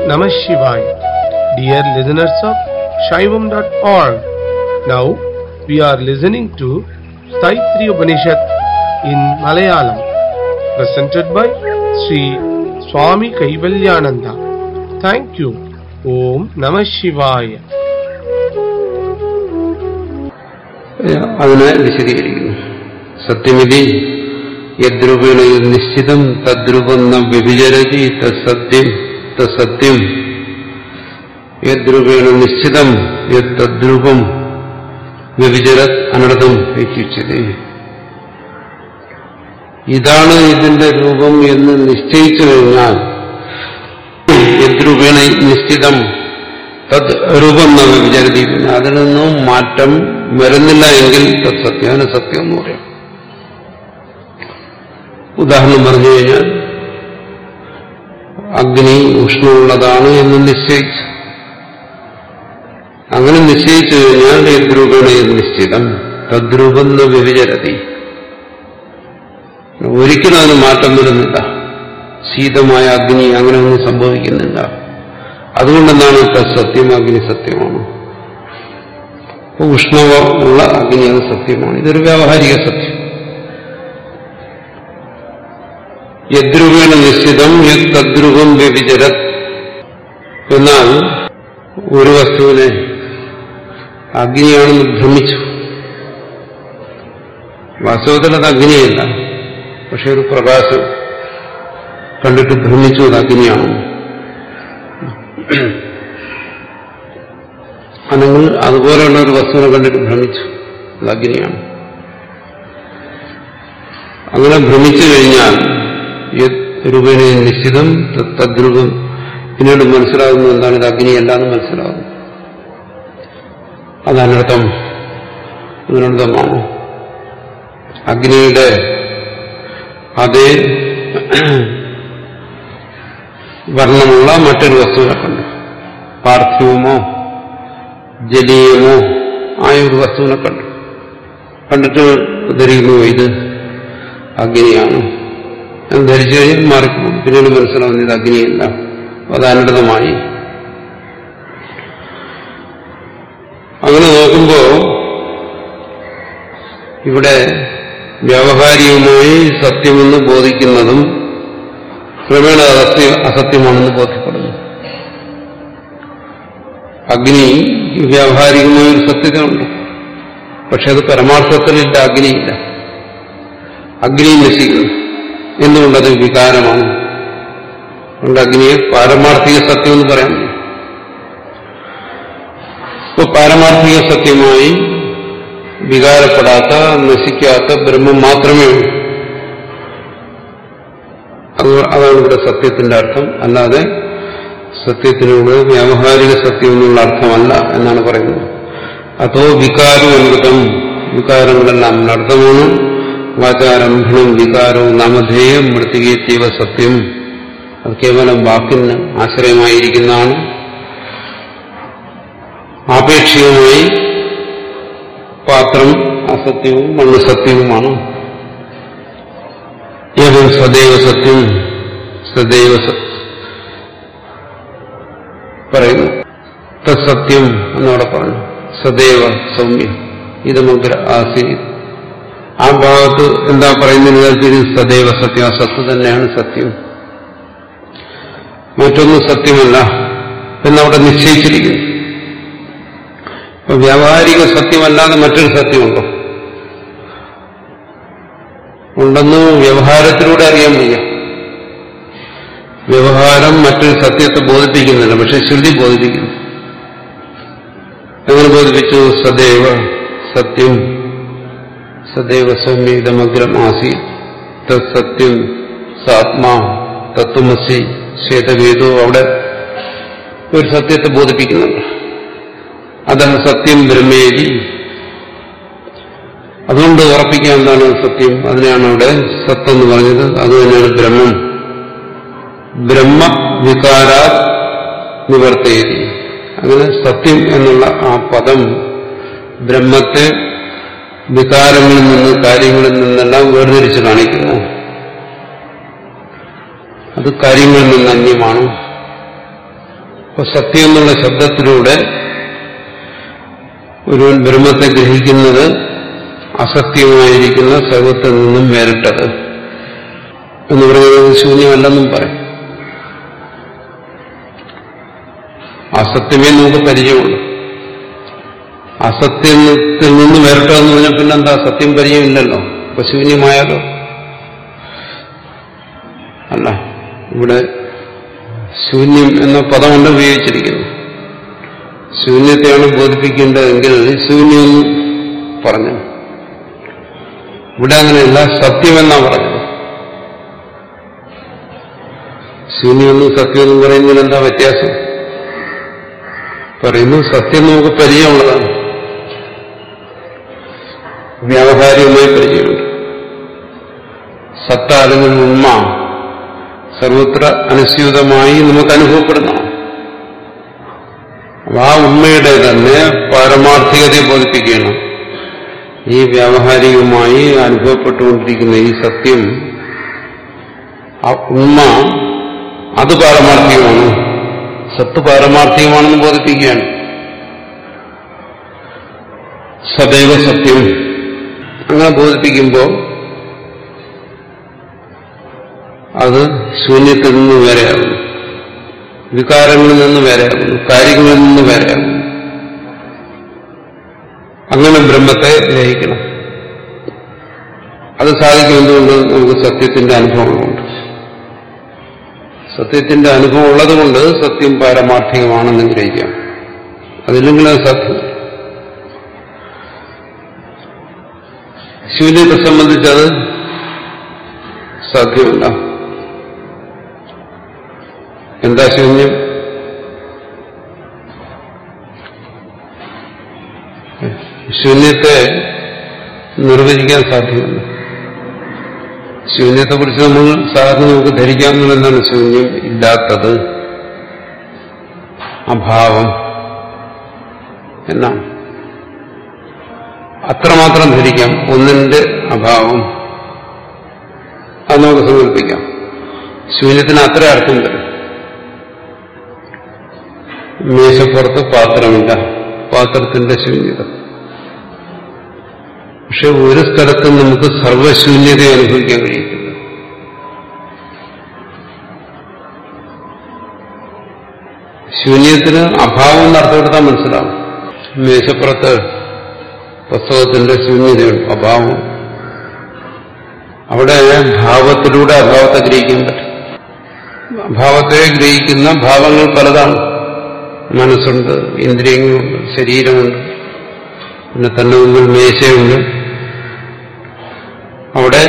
Namah Shivaya. Dear listeners of Shaivam.org, now we are listening to Saitri Upanishad in Malayalam, presented by Sri Swami Kaivalyananda. Thank you. Om Namah Shivaya. അതിനെ വിശദീകരിക്കുന്നു സത്യമിതി യദ്രൂപേണ നിശ്ചിതം തദ്രൂപം ന വ്യഭിചരതി തത്സത്യം തത്സത്യം യദ്രൂപേണ നിശ്ചിതം യത് തദ്രൂപം വ്യഭിചരത് അനർത്ഥം ഇത്യുച്ചത് ഇതാണ് ഇതിന്റെ രൂപം എന്ന് നിശ്ചയിച്ചു കഴിഞ്ഞാൽ യദ്രൂപേണ നിശ്ചിതം തത് രൂപം ന വ്യഭിചരതി പിന്നെ അതിൽ നിന്നും മാറ്റം വരുന്നില്ല എങ്കിൽ തത് സത്യം അതിന് സത്യം എന്ന് പറയാം ഉദാഹരണം പറഞ്ഞു കഴിഞ്ഞാൽ അഗ്നി ഉഷ്ണമുള്ളതാണ് എന്ന് നിശ്ചയിച്ചു അങ്ങനെ നിശ്ചയിച്ചു കഴിഞ്ഞാൽ യദ്രൂപേണ നിശ്ചിതം തദ്രൂപം ന വ്യഭിചരതി ഒരിക്കലും അതിന് മാറ്റം വരുന്നില്ല ശീതമായ അഗ്നി അങ്ങനെ ഒന്നും സംഭവിക്കുന്നില്ല അതുകൊണ്ടെന്താണ് സത്യം അഗ്നി സത്യമാണ് അപ്പോൾ ഉഷ്ണമുള്ള അഗ്നി അത് സത്യമാണ് ഇതൊരു വ്യാവഹാരിക സത്യം യദ്രൂപേണ നിശ്ചിതം യത് തദ്രൂപം വ്യഭിചരത് എന്നാൽ ഒരു വസ്തുവിനെ അഗ്നിയാണെന്ന് ഭ്രമിച്ചു വാസ്തവത്തിൽ അത് അഗ്നിയല്ല പക്ഷെ ഒരു പ്രകാശം കണ്ടിട്ട് ഭ്രമിച്ചു അത് അഗ്നിയാണെന്ന് അല്ലെങ്കിൽ അതുപോലെയുള്ള ഒരു വസ്തുവിനെ കണ്ടിട്ട് ഭ്രമിച്ചു അത് അഗ്നിയാണ് അങ്ങനെ ഭ്രമിച്ചു കഴിഞ്ഞാൽ രൂപേണ നിശ്ചിതം തദ്രൂപം പിന്നീട് മനസ്സിലാകുന്നത് എന്താണ് ഇത് അഗ്നിയല്ല എന്ന് മനസ്സിലാകുന്നു അത് അനർത്ഥം അനർത്ഥമാണ് അഗ്നിയുടെ അതേ വർണ്ണമുള്ള മറ്റൊരു വസ്തുവിനെ കണ്ടു പാർത്ഥിവമോ ജലീയമോ ആയ ഒരു വസ്തുവിനെ കണ്ടു കണ്ടിട്ട് ധരിക്കുന്നു ഇത് അഗ്നിയാണ് എന്ന് ധരിച്ചു കഴിഞ്ഞാൽ മാറിപ്പോകും പിന്നീട് മനസ്സിലാവുന്നത് ഇത് അഗ്നിയല്ല അത് അനർത്ഥമായി അങ്ങനെ നോക്കുമ്പോ ഇവിടെ വ്യാവഹാരികമായി സത്യമെന്ന് ബോധിക്കുന്നതും ക്രമേണ അസത്യ അസത്യമാണെന്ന് ബോധ്യപ്പെടുന്നു അഗ്നി വ്യാവഹാരികമായ ഒരു സത്യത ഉണ്ട് പക്ഷെ അത് പരമാർത്ഥത്തിലില്ല അഗ്നിയില്ല അഗ്നി നശിക്കുന്നു എന്തുകൊണ്ടത് വികാരമാണ് അതുകൊണ്ട് അഗ്നിയെ പാരമാർത്ഥിക സത്യം എന്ന് പറയാൻ ഇപ്പൊ പാരമാർത്ഥിക സത്യമായി വികാരപ്പെടാത്ത നശിക്കാത്ത ബ്രഹ്മം മാത്രമേ ഉള്ളൂ അതാണ് ഇവിടെ സത്യത്തിന്റെ അർത്ഥം അല്ലാതെ സത്യത്തിനോട് വ്യാവഹാരിക സത്യം എന്നുള്ള അർത്ഥമല്ല എന്നാണ് പറയുന്നത് അതോ വികാരം അനൃതം വികാരങ്ങളെല്ലാം അനർത്ഥമാണ് വാചാരംഭണം വികാരവും നാമധേയം മൃത്തികേത്തീവ സത്യം അത് കേവലം വാക്കിന് ആശ്രയമായിരിക്കുന്നതാണ് ആപേക്ഷികമായി പാത്രം അസത്യവും മണ്ണ് സത്യവുമാണ് ഏവം സദൈവ സത്യം സദൈവ പറയുന്നു തത്സത്യം എന്നവിടെ പറഞ്ഞു സദൈവ സൗമ്യം ഇത് മഗ്ര ആസി ആ ഭാഗത്ത് എന്താ പറയുന്നതിന് സദൈവ സത്യം ആ സത്ത് തന്നെയാണ് സത്യം മറ്റൊന്നും സത്യമല്ല എന്നവിടെ നിശ്ചയിച്ചിരിക്കുന്നു അപ്പൊ വ്യാവഹാരിക സത്യമല്ലാതെ മറ്റൊരു സത്യമുണ്ടോ ഉണ്ടെന്ന് വ്യവഹാരത്തിലൂടെ അറിയാൻ വയ്യ വ്യവഹാരം മറ്റൊരു സത്യത്തെ ബോധിപ്പിക്കുന്നില്ല പക്ഷെ ശ്രുതി ബോധിപ്പിക്കുന്നു എങ്ങനെ ബോധിപ്പിച്ചു സദൈവ സത്യം സദൈവ സൗമ്യതമഗ്രം ആസി തത്സത്യം സാത്മാ തത്വമസി ശ്വേതവേദോ അവിടെ ഒരു സത്യത്തെ ബോധിപ്പിക്കുന്നുണ്ട് അതാണ് സത്യം ബ്രഹ്മേരി അതുകൊണ്ട് ഉറപ്പിക്കാൻ എന്താണ് സത്യം അതിനെയാണ് അവിടെ സത്തെന്ന് പറഞ്ഞത് അത് തന്നെയാണ് ബ്രഹ്മം ബ്രഹ്മ വികാരാ നിവർത്തേരി അങ്ങനെ സത്യം എന്നുള്ള ആ പദം ബ്രഹ്മത്തെ വികാരങ്ങളിൽ നിന്ന് കാര്യങ്ങളിൽ നിന്നെല്ലാം വേർതിരിച്ച് കാണിക്കുന്നു അത് കാര്യങ്ങളിൽ നിന്ന് അന്യമാണ് അപ്പൊ സത്യം എന്നുള്ള ശബ്ദത്തിലൂടെ ഒരുവൻ ബ്രഹ്മത്തെ ഗ്രഹിക്കുന്നത് അസത്യമായിരിക്കുന്ന സർവത്തിൽ നിന്നും വേറിട്ടത് എന്ന് പറയുന്നത് ശൂന്യമല്ലെന്നും പറയും അസത്യമേ നമുക്ക് പരിചയമുള്ളൂ അസത്യത്തിൽ നിന്ന് വേറിട്ടതെന്ന് പറഞ്ഞാൽ പിന്നെന്താ സത്യം പരിചയമില്ലല്ലോ അപ്പൊ ശൂന്യമായാലോ അല്ല ഇവിടെ ശൂന്യം എന്ന പദമുണ്ട് ഉപയോഗിച്ചിരിക്കുന്നു ശൂന്യത്തെയാണ് ബോധിപ്പിക്കേണ്ടതെങ്കിൽ ശൂന്യം പറഞ്ഞു ഇവിടെ അങ്ങനെയല്ല സത്യമെന്നാ പറഞ്ഞത് ശൂന്യമെന്നും സത്യമെന്നും പറയുന്നതിന് എന്താ വ്യത്യാസം പറയുന്നു സത്യം നമുക്ക് പരിചയമുള്ളതാണ് വ്യാവഹാരികമായി പരിചയമുണ്ട് സത്ത അല്ലെങ്കിൽ ഉമ്മ സർവത്ര അനുസ്യൂതമായി നമുക്ക് അനുഭവപ്പെടുന്നതാണ് അപ്പൊ ആ ഉമ്മയുടെ തന്നെ പാരമാർത്ഥികതയെ ബോധിപ്പിക്കുകയാണ് ഈ വ്യാവഹാരികമായി അനുഭവപ്പെട്ടുകൊണ്ടിരിക്കുന്ന ഈ സത്യം ആ ഉമ്മ അത് പാരമാർത്ഥികമാണ് സത്ത് പാരമാർത്ഥികമാണെന്ന് ബോധിപ്പിക്കുകയാണ് സദൈവ സത്യം അങ്ങനെ ബോധിപ്പിക്കുമ്പോൾ അത് ശൂന്യത്തിൽ നിന്ന് വേറെയാകുന്നു വികാരങ്ങളിൽ നിന്ന് വേറെയാകുന്നു കാര്യങ്ങളിൽ നിന്ന് വേറെയാകുന്നു അങ്ങനെ ബ്രഹ്മത്തെ ഗ്രഹിക്കണം അത് സാധിക്കുമെന്നുകൊണ്ട് നമുക്ക് സത്യത്തിന്റെ അനുഭവങ്ങളുണ്ട് സത്യത്തിന്റെ അനുഭവം ഉള്ളതുകൊണ്ട് സത്യം പാരമാർത്ഥികമാണെന്ന് ഗ്രഹിക്കാം അതില്ലെങ്കിൽ അത് സത്യം ശൂന്യത്തെ സംബന്ധിച്ചത് സാധ്യമല്ല എന്താ ശൂന്യം ശൂന്യത്തെ നിർവചിക്കാൻ സാധ്യമല്ല ശൂന്യത്തെക്കുറിച്ച് നമ്മൾ സാധാരണ നമുക്ക് ധരിക്കാവുന്നത് എന്താണ് ശൂന്യം ഇല്ലാത്തത് അഭാവം എന്നാണ് അത്രമാത്രം ധരിക്കാം ഒന്നിന്റെ അഭാവം അത് നമുക്ക് സങ്കല്പിക്കാം ശൂന്യത്തിന് അത്ര അർത്ഥം തരും മേശപ്പുറത്ത് പാത്രമില്ല പാത്രത്തിന്റെ ശൂന്യത പക്ഷെ ഒരു സ്ഥലത്തും നമുക്ക് സർവശൂന്യത അനുഭവിക്കാൻ കഴിയത്തില്ല ശൂന്യത്തിന് അഭാവം എന്ന് അർത്ഥമെടുത്താൽ മനസ്സിലാവും മേശപ്പുറത്ത് പുസ്തകത്തിന്റെ ശൂന്യതയുണ്ട് അഭാവം അവിടെ ഭാവത്തിലൂടെ അഭാവത്തെ ഗ്രഹിക്കാൻ പറ്റും അഭാവത്തെ ഗ്രഹിക്കുന്ന ഭാവങ്ങൾ പലതാണ് മനസ്സുണ്ട് ഇന്ദ്രിയങ്ങളുണ്ട് ശരീരമുണ്ട് പിന്നെ തന്നെ മുമ്പിൽ മേശയുണ്ട് അവിടെ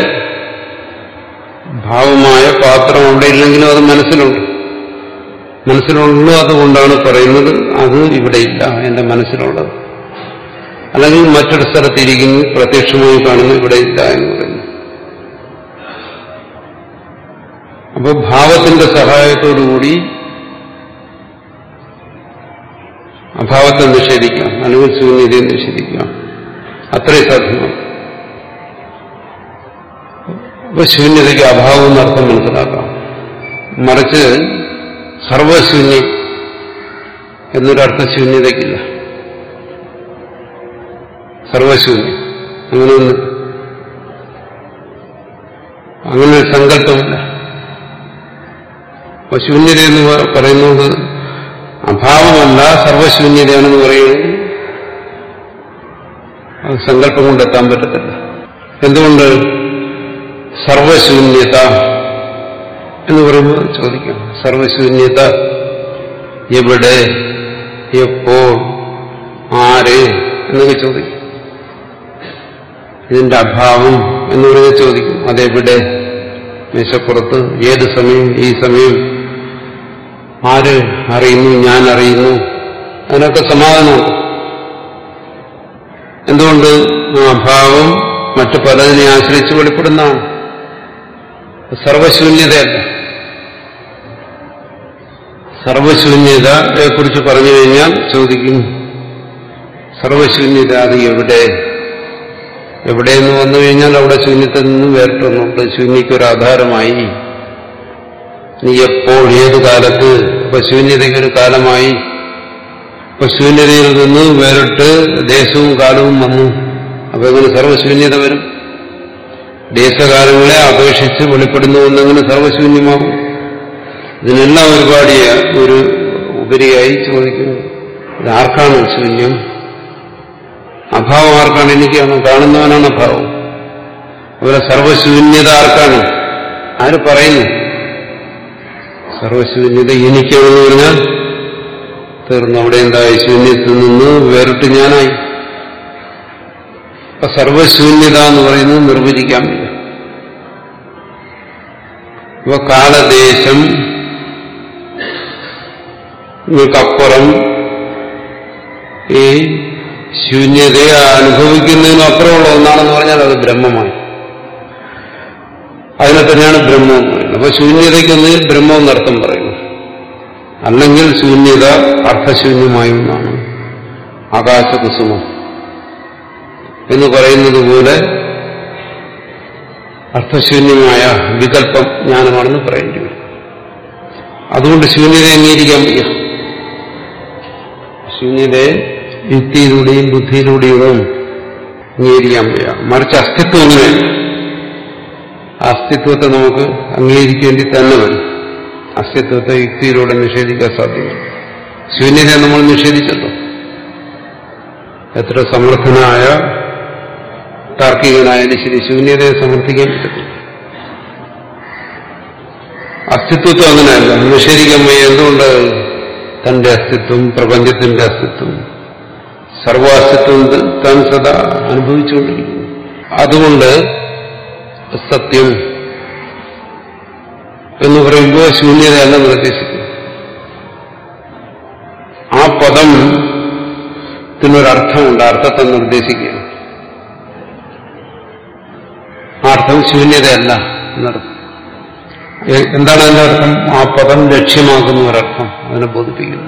ഭാവമായ പാത്രം അവിടെ ഇല്ലെങ്കിലും അത് മനസ്സിലുണ്ട് മനസ്സിലുള്ളൂ അതുകൊണ്ടാണ് പറയുന്നത് അത് ഇവിടെ ഇല്ല എന്റെ മനസ്സിലുള്ളത് അല്ലെങ്കിൽ മറ്റൊരു സ്ഥലത്തിരിക്കുന്നു പ്രത്യക്ഷമായി കാണുന്നു ഇവിടെ ഇല്ല എന്ന് പറയുന്നു അപ്പോൾ ഭാവത്തിന്റെ സഹായത്തോടുകൂടി അഭാവത്തെ നിഷേധിക്കാം അല്ലെങ്കിൽ ശൂന്യതയെ നിഷേധിക്കാം അത്രയും സാധ്യമാണ് അപ്പൊ ശൂന്യതയ്ക്ക് അഭാവം എന്നർത്ഥം മനസ്സിലാക്കാം മറിച്ച് സർവശൂന്യം എന്നൊരർത്ഥം ശൂന്യതയ്ക്കില്ല സർവശൂന്യം അങ്ങനെ ഒന്ന് അങ്ങനെ ഒരു സങ്കല്പമില്ല അപ്പൊ ശൂന്യത എന്ന് പറയുന്നത് അഭാവമല്ല സർവശൂന്യതയാണെന്ന് പറയുന്നത് അത് സങ്കല്പം കൊണ്ട് എത്താൻ പറ്റത്തില്ല എന്തുകൊണ്ട് സർവശൂന്യത എന്ന് പറയുമ്പോൾ ചോദിക്കാം സർവശൂന്യത എവിടെ എപ്പോൾ ആര് എന്നൊക്കെ ചോദിക്കും ഇതിന്റെ അഭാവം എന്ന് പറയുന്നത് ചോദിക്കും അതെവിടെ മേശപ്പുറത്ത് ഏത് സമയം ഈ സമയം ആര് അറിയുന്നു ഞാൻ അറിയുന്നു അതിനൊക്കെ സമാധാനമുണ്ട് എന്തുകൊണ്ട് ആ അഭാവം മറ്റു പലതിനെ ആശ്രയിച്ച് വെളിപ്പെടുന്നതാണ് സർവശൂന്യതയല്ല സർവശൂന്യതയെ കുറിച്ച് പറഞ്ഞു കഴിഞ്ഞാൽ ചോദിക്കും സർവശൂന്യത അത് എവിടെ എവിടെയെന്ന് വന്നു കഴിഞ്ഞാൽ അവിടെ ശൂന്യത്തിൽ നിന്നും വേറിട്ടൊന്നുണ്ട് ശൂന്യക്കൊരു ആധാരമായി നീ എപ്പോൾ ഏത് കാലത്ത് ഇപ്പൊ ശൂന്യതയ്ക്ക് ഒരു കാലമായി ഇപ്പൊ ശൂന്യതയിൽ നിന്ന് വേറിട്ട് ദേശവും കാലവും വന്നു അപ്പൊ എങ്ങനെ സർവശൂന്യത വരും ദേശകാലങ്ങളെ അപേക്ഷിച്ച് വെളിപ്പെടുന്നു എന്നെങ്ങനെ സർവശൂന്യമാകും ഇതിനെല്ലാം ഒരുപാട് ഒരു ഉപരിയായി ചോദിക്കുന്നു ഇത് ആർക്കാണ് ശൂന്യം അഭാവം ആർക്കാണ് എനിക്കാണ് കാണുന്നവനാണ് അഭാവം അതുപോലെ സർവശൂന്യത ആർക്കാണ് ആര് പറയുന്നു സർവശൂന്യത എനിക്കാണെന്ന് പറഞ്ഞാൽ തീർന്നു അവിടെ എന്തായി ശൂന്യത്തിൽ നിന്ന് വേറിട്ട് ഞാനായി അപ്പൊ സർവശൂന്യത എന്ന് പറയുന്നത് നിർവചിക്കാൻ വയ്യ ഇപ്പൊ കാലദേശം നിങ്ങൾക്കപ്പുറം ഈ ശൂന്യതയെ അനുഭവിക്കുന്നതിനും അപ്പുറമുള്ള ഒന്നാണെന്ന് പറഞ്ഞാൽ അത് ബ്രഹ്മമായി അതിനെ തന്നെയാണ് ബ്രഹ്മം എന്ന് പറയുന്നത് അപ്പൊ ശൂന്യതയ്ക്കൊന്ന് ബ്രഹ്മം എന്നർത്ഥം പറയുന്നു അല്ലെങ്കിൽ ശൂന്യത അർത്ഥശൂന്യമായ ഒന്നാണ് ആകാശകുസുമം എന്ന് പറയുന്നത് പോലെ അർത്ഥശൂന്യമായ വികല്പം ജ്ഞാനമാണെന്ന് പറയേണ്ടി വരും അതുകൊണ്ട് ശൂന്യത അംഗീകരിക്കാൻ വയ്യ ശൂന്യതയെ യുക്തിയിലൂടെയും ബുദ്ധിയിലൂടെയും അംഗീകരിക്കാൻ വയ്യ മറിച്ച് അസ്തിത്വം അങ്ങനെയല്ല അസ്തിത്വത്തെ നമുക്ക് അംഗീകരിക്കേണ്ടി തന്നെ വരും അസ്തിത്വത്തെ യുക്തിയിലൂടെ നിഷേധിക്കാൻ സാധ്യമല്ല ശൂന്യതയെ നമ്മൾ നിഷേധിച്ചല്ലോ എത്ര സമർത്ഥനായ താർക്കികനായാലും ശരി ശൂന്യതയെ സമർത്ഥിക്കാൻ പറ്റത്തില്ല അസ്തിത്വത്തെ അങ്ങനെയല്ല നിഷേധിക്കാൻ വയ്യ എന്തുകൊണ്ട് തന്റെ അസ്തിത്വം പ്രപഞ്ചത്തിന്റെ അസ്തിത്വം സർവാസ്തിത്വം താൻ സദാ അനുഭവിച്ചുകൊണ്ടിരിക്കുന്നു അതുകൊണ്ട് സത്യം എന്ന് പറയുമ്പോൾ ശൂന്യതയല്ല നിർദ്ദേശിക്കുന്നു ആ പദം ത്തിനൊരർത്ഥമുണ്ട് അർത്ഥത്തെ നിർദ്ദേശിക്കുകയാണ് ആ അർത്ഥം ശൂന്യതയല്ല എന്നർത്ഥം എ- എന്താണ് അതിന്റെ അർത്ഥം ആ പദം ലക്ഷ്യമാക്കുന്ന ഒരർത്ഥം അതിനെ ബോധിപ്പിക്കുന്നു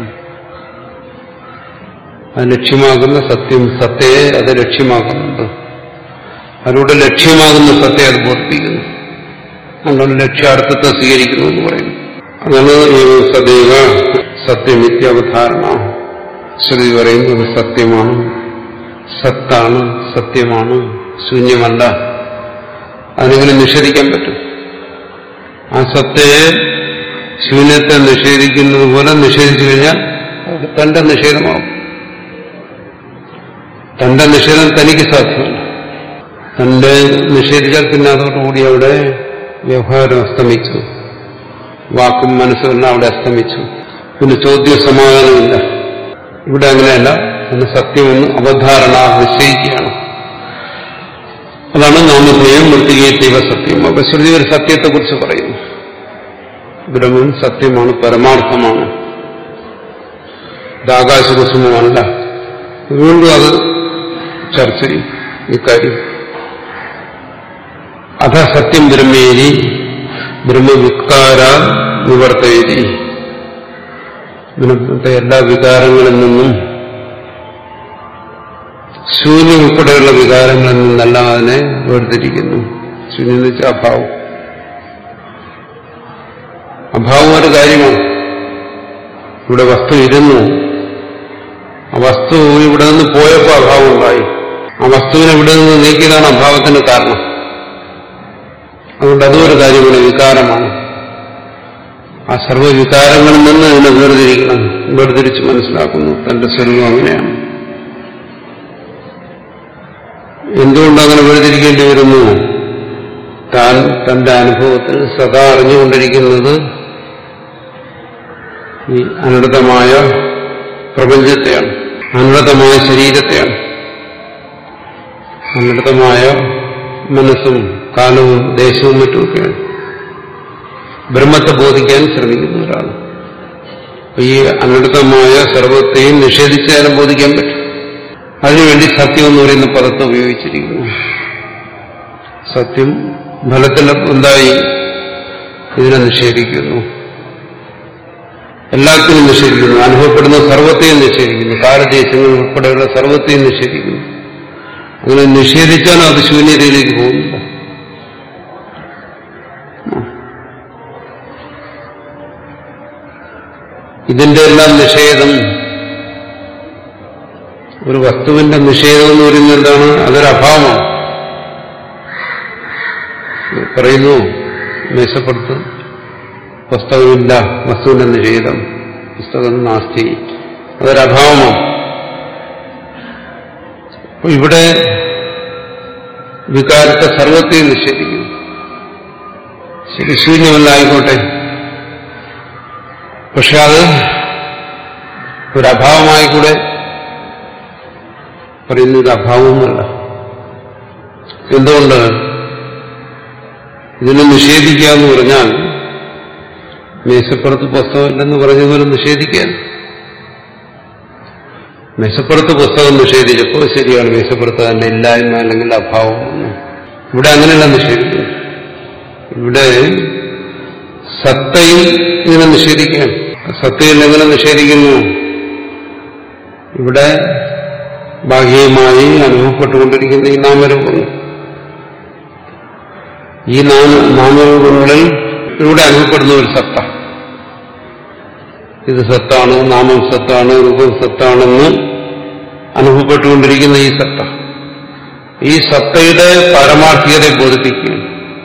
അത് ലക്ഷ്യമാകുന്ന സത്യം സത്യയെ അത് ലക്ഷ്യമാക്കുന്നുണ്ട് അതിലൂടെ ലക്ഷ്യമാകുന്ന സത്യം അത് ബോധിപ്പിക്കുന്നു അതുകൊണ്ട് ലക്ഷ്യാർത്ഥത്തെ സ്വീകരിക്കുന്നു എന്ന് പറയുന്നു അതാണ് ഈ സദൈവ സത്യമിത്യവധാരണ ശ്രുതി പറയുന്നത് സത്യമാണ് സത്താണ് സത്യമാണ് ശൂന്യമല്ല അതിനെങ്ങനെ നിഷേധിക്കാൻ പറ്റും ആ സത്തയെ ശൂന്യത്തെ നിഷേധിക്കുന്നത് പോലെ നിഷേധിച്ചു കഴിഞ്ഞാൽ അത് തന്റെ നിഷേധമാകും തന്റെ നിഷേധം തനിക്ക് സാധ്യമല്ല തന്റെ നിഷേധിച്ചാൽ പിന്നെ അതോടുകൂടി അവിടെ വ്യവഹാരം അസ്തമിച്ചു വാക്കും മനസ്സും എല്ലാം അവിടെ അസ്തമിച്ചു പിന്നെ ചോദ്യ സമാധാനമില്ല ഇവിടെ അങ്ങനെയല്ല അതിന് സത്യമെന്ന് അവധാരണ നിശ്ചയിക്കുകയാണ് അതാണ് നാമധേയം മൃത്തികേത്തീവ സത്യം അപ്പൊ ശ്രുതി ഒരു സത്യത്തെക്കുറിച്ച് പറയുന്നു ബ്രഹ്മം സത്യമാണ് പരമാർത്ഥമാണ് ഇത് ആകാശകുസുമല്ല വീണ്ടും അത് ചർച്ച ചെയ്യും ഇക്കാര്യം അധ സത്യം ബ്രഹ്മേരി ബ്രഹ്മവികാര നിവർത്തയതി ബ്രഹ്മത്തെ എല്ലാ വികാരങ്ങളിൽ നിന്നും ശൂന്യം ഉൾപ്പെടെയുള്ള വികാരങ്ങളിൽ നിന്നെല്ലാം അതിനെ വേർതിരിക്കുന്നു ശൂന്യം എന്ന് വെച്ചാൽ അഭാവം അഭാവം ഒരു കാര്യമാണ് ഇവിടെ വസ്തു ഇരുന്നു ആ വസ്തു ഇവിടെ നിന്ന് പോയപ്പോൾ അഭാവം ഉണ്ടായി ആ വസ്തുവിനെ ഇവിടെ നിന്ന് നീക്കിയതാണ് അഭാവത്തിന് കാരണം അതുകൊണ്ട് അതും ഒരു കാര്യമാണ് വികാരമാണ് ആ സർവ്വവികാരങ്ങളിൽ നിന്ന് ഇതിനെ വേർതിരിക്കണം വേർതിരിച്ച് മനസ്സിലാക്കുന്നു തന്റെ സ്വരൂപം അങ്ങനെയാണ് എന്തുകൊണ്ട് അങ്ങനെ വേർതിരിക്കേണ്ടി വരുന്നു താൻ തന്റെ അനുഭവത്തിൽ സദാ അറിഞ്ഞുകൊണ്ടിരിക്കുന്നത് ഈ അനർത്ഥമായ പ്രപഞ്ചത്തെയാണ് അനർത്ഥമായ ശരീരത്തെയാണ് അനർത്ഥമായ മനസ്സും കാലവും ദേശവും മറ്റുമൊക്കെയാണ് ബ്രഹ്മത്തെ ബോധിക്കാൻ ശ്രമിക്കുന്ന ഒരാൾ അപ്പൊ ഈ അനർത്ഥമായ സർവത്തെയും നിഷേധിച്ചാലും ബോധിക്കാൻ പറ്റും അതിനുവേണ്ടി സത്യം എന്ന് പറയുന്ന പദത്തെ ഉപയോഗിച്ചിരിക്കുന്നു സത്യം ഫലത്തിൽ എന്തായി ഇതിനെ നിഷേധിക്കുന്നു എല്ലാത്തിനും നിഷേധിക്കുന്നു അനുഭവപ്പെടുന്ന സർവത്തെയും നിഷേധിക്കുന്നു കാലദേശങ്ങൾ ഉൾപ്പെടെയുള്ള സർവത്തെയും നിഷേധിക്കുന്നു അങ്ങനെ നിഷേധിച്ചാൽ അത് ശൂന്യതയിലേക്ക് പോകുന്നില്ല ഇതിന്റെ എല്ലാം നിഷേധം ഒരു വസ്തുവിന്റെ നിഷേധം എന്ന് പറയുന്നത് എന്താണ് അതൊരു അഭാവമാണ് പറയുന്നു മേശപ്പുറത്ത് പുസ്തകമില്ല വസ്തുവിന്റെ നിഷേധം പുസ്തകം നാസ്തി അതൊരഭാവമാണ് അപ്പൊ ഇവിടെ വികാരത്തെ സർവത്തെയും നിഷേധിക്കുന്നു ശരി ശൂന്യമല്ല ആയിക്കോട്ടെ പക്ഷെ അത് ഒരഭാവമായി കൂടെ പറയുന്ന ഒരു അഭാവമല്ല എന്തുകൊണ്ട് ഇതിനെ നിഷേധിക്കുക എന്ന് പറഞ്ഞാൽ മേശപ്പുറത്ത് പുസ്തകമില്ലെന്ന് പറഞ്ഞതുപോലെ നിഷേധിക്കാൻ മേശപ്പുറത്ത് പുസ്തകം നിഷേധിച്ചപ്പോൾ ശരിയാണ് മേശപ്പുറത്ത് അതിന്റെ ഇല്ലായ്മ അല്ലെങ്കിൽ അഭാവം എന്ന്. ഇവിടെ അങ്ങനെയല്ല നിഷേധിക്കുന്നത് ഇവിടെ സത്തയിൽ ഇങ്ങനെ നിഷേധിക്കാൻ സത്തയിൽ എങ്ങനെ നിഷേധിക്കുന്നു ഇവിടെ ബാഹ്യമായി അനുഭവപ്പെട്ടുകൊണ്ടിരിക്കുന്ന ഈ നാമരൂപങ്ങൾ ഈ നാമ നാമരൂപങ്ങളിൽ ഇവിടെ അനുഭവപ്പെടുന്ന ഒരു സത്ത ഇത് സത്താണ് നാമം സത്താണ് രൂപം സത്താണെന്ന് അനുഭവപ്പെട്ടുകൊണ്ടിരിക്കുന്ന ഈ സത്ത ഈ സത്തയുടെ പാരമാർത്ഥികതയെ ബോധിപ്പിക്കുകയാണ്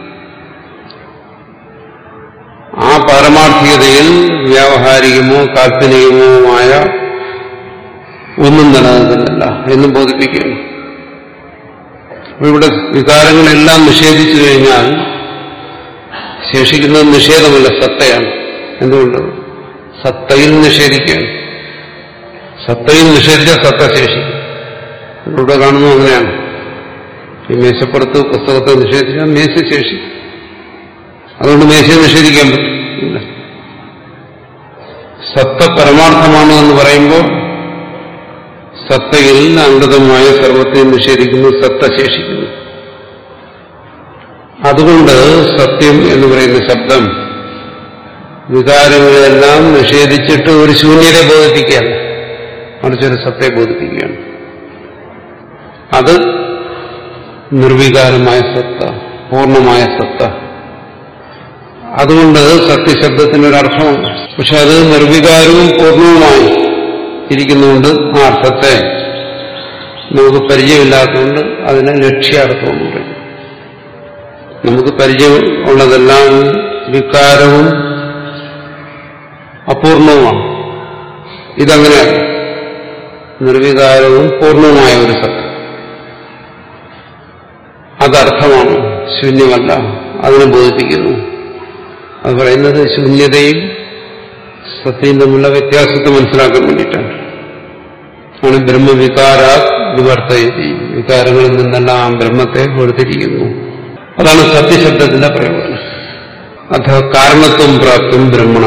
ആ പാരമാർത്ഥികതയിൽ വ്യാവഹാരികമോ കാൽപ്പനികമോമായ ഒന്നും നിലനിൽക്കുന്നില്ല എന്ന് ബോധിപ്പിക്കുകയാണ് അപ്പൊ ഇവിടെ വികാരങ്ങളെല്ലാം നിഷേധിച്ചു കഴിഞ്ഞാൽ ശേഷിക്കുന്നത് നിഷേധമല്ല സത്തയാണ് എന്തുകൊണ്ട് സത്തയിൽ നിഷേധിക്കുകയാണ് സത്തയിൽ നിഷേധിച്ച സത്ത ശേഷിക്കും ഇവിടെ കാണുന്നു അങ്ങനെയാണ് ഈ മേശപ്പുറത്ത് പുസ്തകത്തെ നിഷേധിച്ചാൽ മേശ ശേഷിക്കും അതുകൊണ്ട് മേശയെ നിഷേധിക്കാൻ പറ്റും ഇല്ല സത്ത പരമാർത്ഥമാണ് എന്ന് പറയുമ്പോൾ സത്തയിൽ അംഗതമായ സർവത്തെ നിഷേധിക്കുന്നു സത്ത ശേഷിക്കുന്നു അതുകൊണ്ട് സത്യം എന്ന് പറയുന്ന ശബ്ദം വികാരങ്ങളെല്ലാം നിഷേധിച്ചിട്ട് ഒരു ശൂന്യരെ ബോധിപ്പിക്കുകയാണ് മറിച്ചൊരു സത്തെ ബോധിപ്പിക്കുകയാണ് അത് നിർവികാരമായ സത്ത പൂർണ്ണമായ സത്ത അതുകൊണ്ട് സത്യശബ്ദത്തിനൊരർത്ഥമുണ്ട് പക്ഷെ അത് നിർവികാരവും പൂർണ്ണവുമായി ഇരിക്കുന്നുകൊണ്ട് ആ അർത്ഥത്തെ നമുക്ക് പരിചയമില്ലാത്തതുകൊണ്ട് അതിനെ ലക്ഷ്യാർത്ഥമെന്ന് പറയും നമുക്ക് പരിചയം ഉള്ളതെല്ലാം വികാരവും അപൂർണവുമാണ് ഇതങ്ങനെയല്ല നിർവികാരവും പൂർണ്ണവുമായ ഒരു സത്യം അതർത്ഥമാണ് ശൂന്യമല്ല അതിനെ ബോധിപ്പിക്കുന്നു അത് പറയുന്നത് ശൂന്യതയും സത്യം തമ്മിലുള്ള വ്യത്യാസത്തെ മനസ്സിലാക്കാൻ വേണ്ടിയിട്ടാണ് ആണ് ബ്രഹ്മവികാരാ വിവർത്തയതി വികാരങ്ങളിൽ നിന്നെല്ലാം ബ്രഹ്മത്തെ വേർതിരിക്കുന്നു അതാണ് സത്യശബ്ദത്തിന്റെ പ്രയോജനം അഥ കാരണത്വം പ്രാപ്തും ബ്രഹ്മണ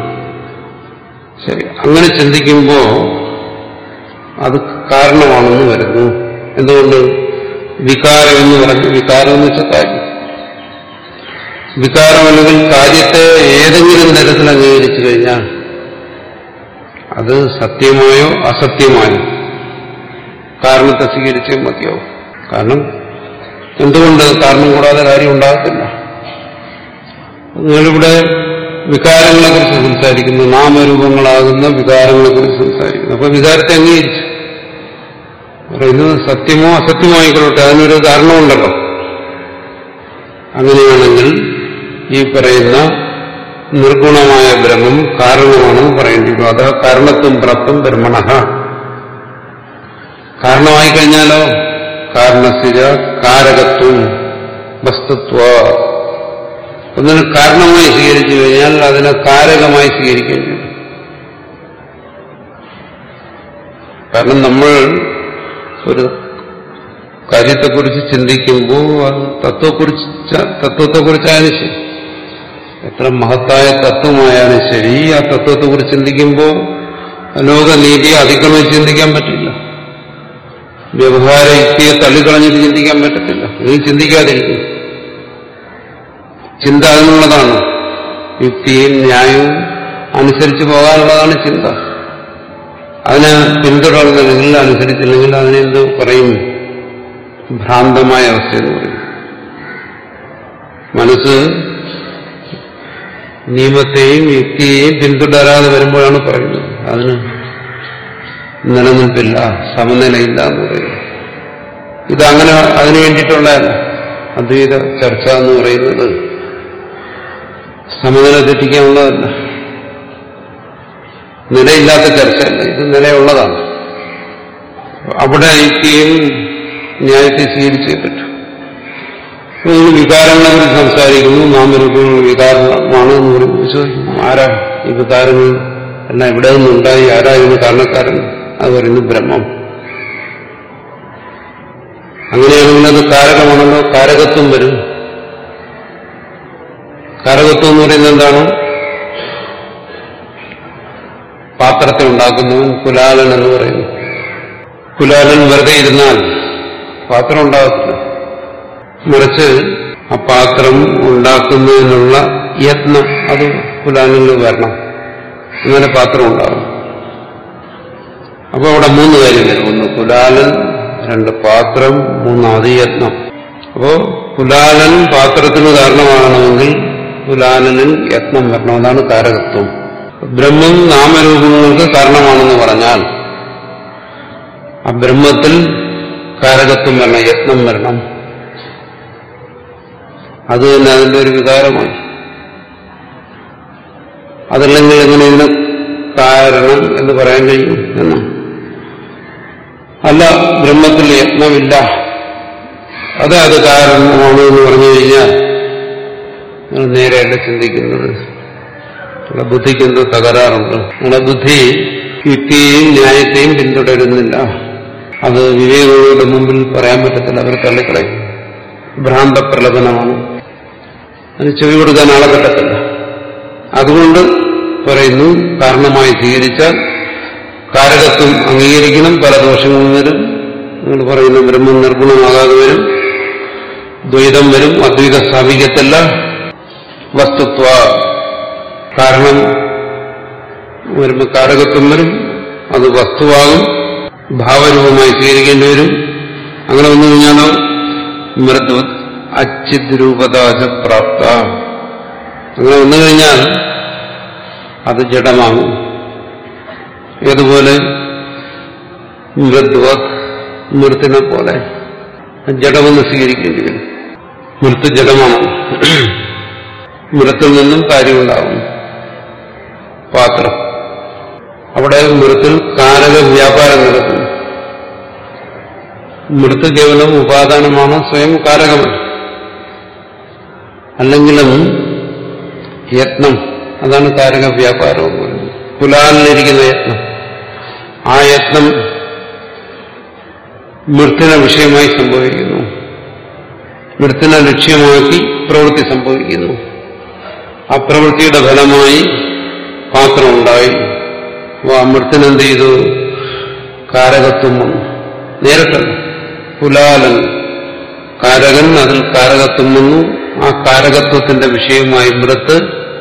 ശരി അങ്ങനെ ചിന്തിക്കുമ്പോ അത് കാരണമാണെന്ന് വരുന്നു എന്തുകൊണ്ട് വികാരം എന്ന് പറഞ്ഞു വികാരം എന്ന് വെച്ചാൽ കാര്യം വികാരം അല്ലെങ്കിൽ കാര്യത്തെ ഏതെങ്കിലും തരത്തിൽ അംഗീകരിച്ചു കഴിഞ്ഞാൽ അത് സത്യമായോ അസത്യമായോ കാരണത്തെ സ്വീകരിച്ചേ മതിയാവും കാരണം എന്തുകൊണ്ട് കാരണം കൂടാതെ കാര്യം ഉണ്ടാകത്തില്ല നിങ്ങളിവിടെ വികാരങ്ങളെക്കുറിച്ച് സംസാരിക്കുന്നു നാമരൂപങ്ങളാകുന്ന വികാരങ്ങളെക്കുറിച്ച് സംസാരിക്കുന്നു അപ്പൊ വികാരത്തെ അംഗീകരിച്ചു പറയുന്നത് സത്യമോ അസത്യമോ ആയിക്കൊള്ളട്ടെ അതിനൊരു കാരണമുണ്ടല്ലോ അങ്ങനെയാണെങ്കിൽ ഈ പറയുന്ന നിർഗുണമായ ബ്രഹ്മം കാരണമാണെന്ന് പറയേണ്ടി വരും അത് കാരണത്വം പ്രാപ്തം ബ്രഹ്മണ കാരണമായി കഴിഞ്ഞാലോ കാരണസ്ഥിര കാരകത്വം വസ്തുത്വ ഒന്നിന് കാരണമായി സ്വീകരിച്ചു കഴിഞ്ഞാൽ അതിനെ കാരകമായി സ്വീകരിക്കേണ്ടി വരും കാരണം നമ്മൾ ഒരു കാര്യത്തെക്കുറിച്ച് ചിന്തിക്കുമ്പോൾ അത് തത്വക്കുറിച്ച് തത്വത്തെക്കുറിച്ചായാലും ശരി എത്ര മഹത്തായ തത്വമായാലും ശരി ആ തത്വത്തെക്കുറിച്ച് ചിന്തിക്കുമ്പോൾ ലോകനീതിയെ അതിക്രമിച്ച് ചിന്തിക്കാൻ പറ്റില്ല വ്യവഹാര യുക്തിയെ തള്ളിക്കളഞ്ഞിട്ട് ചിന്തിക്കാൻ പറ്റത്തില്ല നീ ചിന്തിക്കാതിരിക്കും ചിന്ത അതിനുള്ളതാണ് യുക്തിയും ന്യായവും അനുസരിച്ച് പോകാനുള്ളതാണ് ചിന്ത അതിനെ പിന്തുടർന്നില്ലെങ്കിൽ അനുസരിച്ചില്ലെങ്കിൽ അതിനെന്ത് പറയും ഭ്രാന്തമായ അവസ്ഥ എന്ന് പറയും മനസ്സ് നിയമത്തെയും യുക്തിയെയും പിന്തുടരാതെ വരുമ്പോഴാണ് പറയുന്നത് അതിന് നിലനിൽപ്പില്ല സമനിലയില്ല എന്ന് പറയുന്നത് ഇതങ്ങനെ അതിനു വേണ്ടിയിട്ടുള്ള അദ്വൈത ചർച്ച എന്ന് പറയുന്നത് സമനില തെറ്റിക്കാനുള്ളതല്ല നിലയില്ലാത്ത ചർച്ചയല്ല ഇത് നിലയുള്ളതാണ് അവിടെ യുക്തിയും ന്യായത്തെ സ്വീകരിച്ചേ പറ്റും നിങ്ങൾ വികാരങ്ങളെ കുറിച്ച് സംസാരിക്കുന്നു നാമരൂപങ്ങൾ വികാരമാണ് എന്ന് പറയുമ്പോൾ ചോദിക്കുന്നു ആരാ ഈ വികാരങ്ങൾ എല്ലാം എവിടെ നിന്നുണ്ടായി ആരാ ഇതിന് കാരണക്കാരൻ അത് പറയുന്നു ബ്രഹ്മം അങ്ങനെയാണെങ്കിൽ അത് കാരകമാണല്ലോ കാരകത്വം വരും കാരകത്വം എന്ന് പറയുന്നത് എന്താണ് പാത്രത്തെ ഉണ്ടാക്കുന്നവൻ കുലാലൻ എന്ന് പറയുന്നു കുലാലൻ വെറുതെ ഇരുന്നാൽ പാത്രം ഉണ്ടാകത്തില്ല മറിച്ച് ആ പാത്രം ഉണ്ടാക്കുന്നതിനുള്ള യത്നം അത് കുലാലനിൽ വരണം അങ്ങനെ പാത്രം ഉണ്ടാകും അപ്പൊ അവിടെ മൂന്ന് കാര്യം വരും ഒന്ന് കുലാലൻ രണ്ട് പാത്രം മൂന്നാമത് യത്നം അപ്പോ കുലാലൻ പാത്രത്തിന് കാരണമാകണമെങ്കിൽ കുലാലനിൽ യത്നം വരണം അതാണ് കാരകത്വം ബ്രഹ്മം നാമരൂപങ്ങൾക്ക് കാരണമാണെന്ന് പറഞ്ഞാൽ ആ ബ്രഹ്മത്തിൽ കാരകത്വം വരണം യത്നം വരണം അത് തന്നെ അതിന്റെ ഒരു വികാരമാണ് അതല്ലെങ്കിൽ എങ്ങനെ ഇതിന് കാരണം എന്ന് പറയാൻ കഴിയും എന്ന് അല്ല ബ്രഹ്മത്തിൽ യത്നമില്ല അത് അത് കാരണമാണ് എന്ന് പറഞ്ഞു കഴിഞ്ഞാൽ നിങ്ങൾ നേരെയല്ല ചിന്തിക്കുന്നത് നിങ്ങളുടെ ബുദ്ധിക്ക് എന്തോ തകരാറുണ്ട് നിങ്ങളുടെ ബുദ്ധി യുക്തിയെയും ന്യായത്തെയും പിന്തുടരുന്നില്ല അത് വിവേകങ്ങളുടെ മുമ്പിൽ പറയാൻ പറ്റത്തില്ല അവർ തള്ളിക്കളയും ഭ്രാന്തപ്രലപനമാണ് അതിന് ചെവി കൊടുക്കാൻ ആളെ പറ്റത്തില്ല അതുകൊണ്ട് പറയുന്നു കാരണമായി സ്വീകരിച്ചാൽ കാരകത്വം അംഗീകരിക്കണം പല ദോഷങ്ങളും വരും നിങ്ങൾ പറയുന്ന ബ്രഹ്മം നിർഗുണമാകാതെ വരും ദ്വൈതം വരും അദ്വൈതം സ്ഥാപിക്കത്തില്ല വസ്തുത്വ കാരണം വരുമ്പോൾ കാരകത്വം വരും അത് വസ്തുവാകും ഭാവരൂപമായി സ്വീകരിക്കേണ്ടി വരും അങ്ങനെ വന്നു കഴിഞ്ഞാലോ മൃദു അച്ചിത് രൂപതാച പ്രാപ്ത അങ്ങനെ വന്നു കഴിഞ്ഞാൽ അത് ജഡമാകും ഏതുപോലെ മൃദ്വത് മൃത്തിനെ പോലെ ജഡമെന്ന് സ്വീകരിക്കേണ്ടി വരും മൃത്ത് ജഡമാണ് മൃത്തിൽ നിന്നും കാര്യമുണ്ടാകും പാത്രം അവിടെ മൃത്തിൽ കാരക വ്യാപാരം നടക്കുന്നു മൃത്ത് കേവലം ഉപാദാനമാണ് സ്വയം കാരകമല്ല അല്ലെങ്കിലും യത്നം അതാണ് കാരക വ്യാപാരം എന്ന് പറയുന്നത് കുലാലിലിരിക്കുന്ന യത്നം ആ യത്നം മൃത്തിനെ വിഷയമായി സംഭവിക്കുന്നു മൃത്തിനെ ലക്ഷ്യമാക്കി പ്രവൃത്തി സംഭവിക്കുന്നു ആ പ്രവൃത്തിയുടെ ഫലമായി പാത്രമുണ്ടായി അപ്പോൾ ആ മൃത്തിനെന്ത് ചെയ്തു കാരകത്വം വന്നു നേരിട്ടല്ല കുലാലൻ കാരകൻ അതിൽ കാരകത്വം വന്നു ആ കാരകത്വത്തിന്റെ വിഷയമായി മൃത്ത്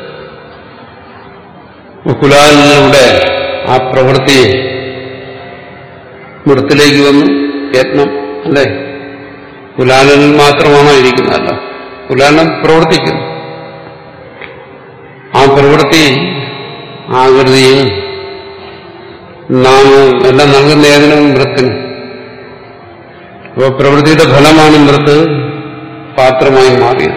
കുലാലിലൂടെ ആ പ്രവൃത്തി മൃത്തിലേക്ക് വന്നു യത്നം അല്ലേ കുലാലനിൽ മാത്രമാണോ ഇരിക്കുന്നതല്ല കുലാലൻ പ്രവർത്തിക്കുന്നു ആ പ്രവൃത്തി ആകൃതിയും നാമവും എല്ലാം നൽകുന്ന ഏതിനും മൃത്തിന് അപ്പോൾ പ്രവൃത്തിയുടെ ഫലമാണ് മൃത്ത് പാത്രമായി മാറിയത്